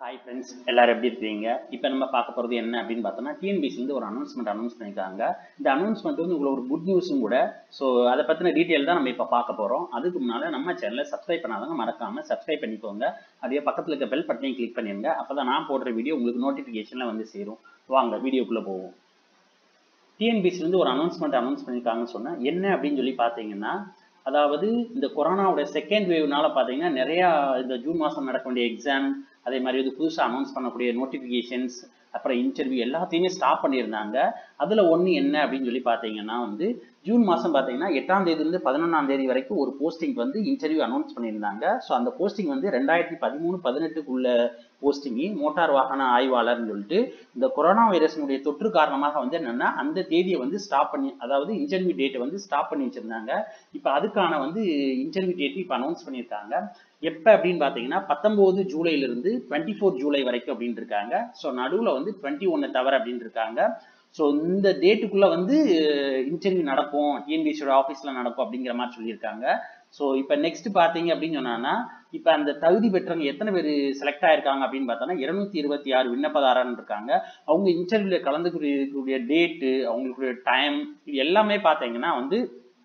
hi friends எல்லாரும் எப்படி இருக்கீங்க இப்போ நம்ம பார்க்க போகிறது என்ன அப்படின்னு பார்த்தோம்னா டிஎன்பிசி வந்து ஒரு அனௌன்ஸ்மெண்ட் அனௌன்ஸ் பண்ணியிருக்காங்க இந்த அனௌன்ஸ்மெண்ட் வந்து உங்களுக்கு ஒரு குட் நியூஸும் கூட ஸோ அதை பற்றின டீட்டெயில் தான் நம்ம இப்போ பார்க்க போகிறோம் அதுக்கு முன்னால் நம்ம சேனலை சப்ஸ்கிரைப் பண்ணாதவங்க மறக்காமல் சப்ஸ்கிரைப் பண்ணிக்கோங்க அப்படியே பக்கத்தில் இருக்க பெல் பட்டனையும் கிளிக் பண்ணிடுங்க அப்போ தான் நான் போடுற வீடியோ உங்களுக்கு நோட்டிஃபிகேஷனில் வந்து சேரும் வாங்க வீடியோக்குள்ளே போவோம் டிஎன்பிசிலேருந்து ஒரு அனௌன்ஸ்மெண்ட் அனௌன்ஸ் பண்ணியிருக்காங்கன்னு சொன்னால் என்ன அப்படின்னு சொல்லி பார்த்தீங்கன்னா அதாவது இந்த கொரோனாவோட செகண்ட் வேவ்னால பார்த்தீங்கன்னா நிறையா இந்த ஜூன் மாதம் நடக்க வேண்டிய எக்ஸாம் அதே மாதிரி வந்து புதுசாக அனௌன்ஸ் பண்ணக்கூடிய நோட்டிஃபிகேஷன்ஸ் அப்புறம் இன்டர்வியூ எல்லாத்தையுமே ஸ்டாப் பண்ணியிருந்தாங்க அதில் ஒன்று என்ன அப்படின்னு சொல்லி பார்த்தீங்கன்னா வந்து ஜூன் மாதம் பார்த்தீங்கன்னா எட்டாம் தேதியிலிருந்து பதினொன்றாம் தேதி வரைக்கும் ஒரு போஸ்டிங் வந்து இன்டர்வியூ அனௌன்ஸ் பண்ணியிருந்தாங்க ஸோ அந்த போஸ்டிங் வந்து ரெண்டாயிரத்தி பதிமூணு பதினெட்டுக்குள்ள போஸ்டிங்கு மோட்டார் வாகன ஆய்வாளர்னு சொல்லிட்டு இந்த கொரோனா வைரஸினுடைய தொற்று காரணமாக வந்து என்னென்னா அந்த தேதியை வந்து ஸ்டாப் பண்ணி அதாவது இன்டர்வியூ டேட்டை வந்து ஸ்டாப் பண்ணி வச்சுருந்தாங்க இப்போ அதுக்கான வந்து இன்டர்வியூ டேட் இப்போ அனௌன்ஸ் பண்ணியிருக்காங்க எப்போ அப்படின்னு பார்த்தீங்கன்னா பத்தொம்போது ஜூலைலேருந்து டுவெண்ட்டி ஃபோர் ஜூலை வரைக்கும் அப்படின்னு இருக்காங்க ஸோ நடுவில் வந்து டுவெண்ட்டி ஒன்று தவிர அப்படின்னு இருக்காங்க ஸோ இந்த டேட்டுக்குள்ளே வந்து இன்டர்வியூ நடக்கும் டிஎன்பிசியோட ஆஃபீஸில் நடக்கும் அப்படிங்கிற மாதிரி சொல்லியிருக்காங்க ஸோ இப்போ நெக்ஸ்ட் பார்த்தீங்க அப்படின்னு சொன்னான்னா இப்போ அந்த தகுதி பெற்றவங்க எத்தனை பேர் செலக்ட் ஆயிருக்காங்க அப்படின்னு பார்த்தோன்னா இருநூத்தி இருபத்தி ஆறு விண்ணப்பதாரன் இருக்காங்க அவங்க இன்டர்வியூல கலந்துக்கூடிய டேட்டு அவங்களுடைய டைம் இது எல்லாமே பார்த்தீங்கன்னா வந்து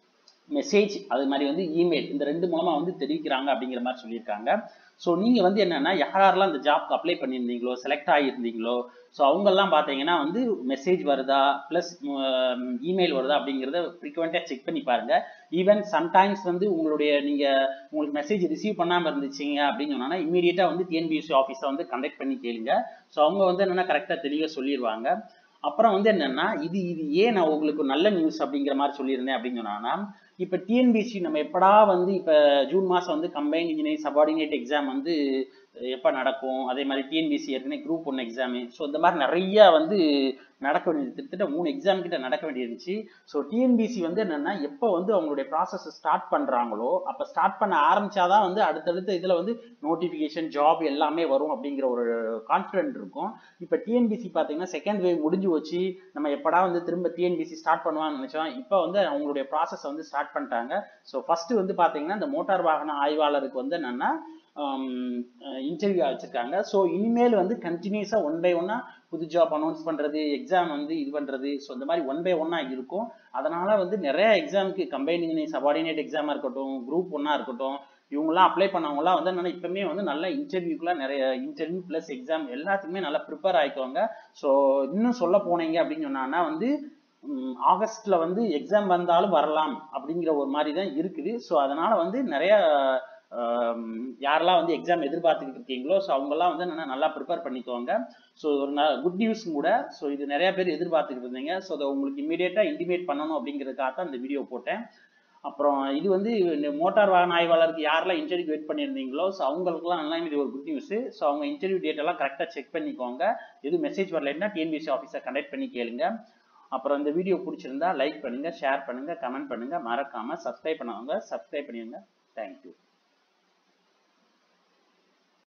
மெசேஜ் அது மாதிரி வந்து இமெயில் இந்த ரெண்டு மூலமா வந்து தெரிவிக்கிறாங்க அப்படிங்கிற மாதிரி சொல்லியிருக்காங்க ஸோ நீங்கள் வந்து என்னென்னா யாரெல்லாம் இந்த ஜாப்க்கு அப்ளை பண்ணியிருந்தீங்களோ செலக்ட் ஆகியிருந்தீங்களோ ஸோ அவங்கெல்லாம் பார்த்தீங்கன்னா வந்து மெசேஜ் வருதா ப்ளஸ் இமெயில் வருதா அப்படிங்கிறத ஃப்ரீக்வெண்ட்டாக செக் பண்ணி பாருங்கள் ஈவன் சம்டைம்ஸ் வந்து உங்களுடைய நீங்கள் உங்களுக்கு மெசேஜ் ரிசீவ் பண்ணாமல் இருந்துச்சிங்க அப்படின்னு சொன்னால் இமீடியட்டாக வந்து டிஎன்பிஎஸ்சி ஆஃபீஸை வந்து கண்டக்ட் பண்ணி கேளுங்க ஸோ அவங்க வந்து என்னென்னா கரெக்டாக தெளிவாக சொல்லிடுவாங்க அப்புறம் வந்து என்னென்னா இது இது ஏன் நான் உங்களுக்கு நல்ல நியூஸ் அப்படிங்கிற மாதிரி சொல்லியிருந்தேன் அப்படின்னு சொன்னான்னா இப்போ டிஎன்பிசி நம்ம எப்படா வந்து இப்போ ஜூன் மாதம் வந்து கம்பைன் இன்ஜினியரிங் சபார்டினேட் எக்ஸாம் வந்து எப்போ நடக்கும் அதே மாதிரி டிஎன்பிசி ஏற்கனவே குரூப் ஒன் எக்ஸாமு ஸோ இந்த மாதிரி நிறையா வந்து நடக்க வேண்டியது கிட்டத்தட்ட மூணு எக்ஸாம் கிட்ட நடக்க வேண்டியிருந்துச்சு ஸோ டிஎன்பிசி வந்து என்னென்னா எப்போ வந்து அவங்களுடைய ப்ராசஸ் ஸ்டார்ட் பண்ணுறாங்களோ அப்போ ஸ்டார்ட் பண்ண ஆரம்பிச்சாதான் வந்து அடுத்தடுத்த இதில் வந்து நோட்டிஃபிகேஷன் ஜாப் எல்லாமே வரும் அப்படிங்கிற ஒரு கான்ஃபிடென்ட் இருக்கும் இப்போ டிஎன்பிசி பார்த்தீங்கன்னா செகண்ட் வேவ் முடிஞ்சு வச்சு நம்ம எப்படா வந்து திரும்ப டிஎன்பிசி ஸ்டார்ட் பண்ணுவான்னு நினச்சோம் இப்போ வந்து அவங்களுடைய ப்ராசஸ் வந்து ஸ்டார்ட் பண்ணிட்டாங்க ஸோ ஃபஸ்ட்டு வந்து பார்த்தீங்கன்னா இந்த மோட்டார் வாகன ஆய்வாளருக்கு வந்து என்னென்னா இன்டர்வியூ வச்சுருக்காங்க ஸோ இனிமேல் வந்து கண்டினியூஸாக ஒன் பை ஒன்னாக புது ஜாப் அனௌன்ஸ் பண்ணுறது எக்ஸாம் வந்து இது பண்ணுறது ஸோ இந்த மாதிரி ஒன் பை ஒன்னாக இருக்கும் அதனால் வந்து நிறைய எக்ஸாமுக்கு கம்பைனிங் சபார்டினேட் எக்ஸாமாக இருக்கட்டும் குரூப் ஒன்னாக இருக்கட்டும் இவங்கெல்லாம் அப்ளை பண்ணவங்களாம் வந்து என்னென்னா இப்போமே வந்து நல்ல இன்டர்வியூக்குலாம் நிறைய இன்டர்வியூ ப்ளஸ் எக்ஸாம் எல்லாத்துக்குமே நல்லா ப்ரிப்பேர் ஆகிக்குவாங்க ஸோ இன்னும் சொல்ல போனீங்க அப்படின்னு சொன்னான்னா வந்து ஆகஸ்ட்ல வந்து எக்ஸாம் வந்தாலும் வரலாம் அப்படிங்கிற ஒரு மாதிரி தான் இருக்குது ஸோ அதனால வந்து நிறைய யாரெல்லாம் வந்து எக்ஸாம் எதிர்பார்த்துக்கிட்டு இருக்கீங்களோ ஸோ அவங்கெல்லாம் வந்து என்னென்னா நல்லா ப்ரிப்பேர் பண்ணிக்கோங்க ஸோ ஒரு ந குட் நியூஸும் கூட ஸோ இது நிறைய பேர் எதிர்பார்த்துக்கிட்டு இருந்தீங்க ஸோ அதை உங்களுக்கு இமீடியட்டாக இன்டிமேட் பண்ணணும் அப்படிங்கிறதுக்காக தான் இந்த வீடியோ போட்டேன் அப்புறம் இது வந்து மோட்டார் வாகன ஆய்வாளருக்கு யாரெல்லாம் இன்டர்வியூ வெயிட் பண்ணியிருந்தீங்களோ ஸோ அவங்களுக்குலாம் நல்லா இது ஒரு குட் நியூஸ் ஸோ அவங்க இன்டர்வியூ டேட் எல்லாம் கரெக்டாக செக் பண்ணிக்கோங்க எதுவும் மெசேஜ் வரலைன்னா டிஎன்பிசி ஆஃபீஸை கண்டக்ட் பண்ணி கேளுங்க அப்புறம் இந்த வீடியோ பிடிச்சிருந்தா லைக் பண்ணுங்க ஷேர் பண்ணுங்க கமெண்ட் பண்ணுங்க மறக்காம சப்ஸ்கிரைப் பண்ணவங்க சப்ஸ்கிரைப் பண்ணிடுங்க தேங்க்யூ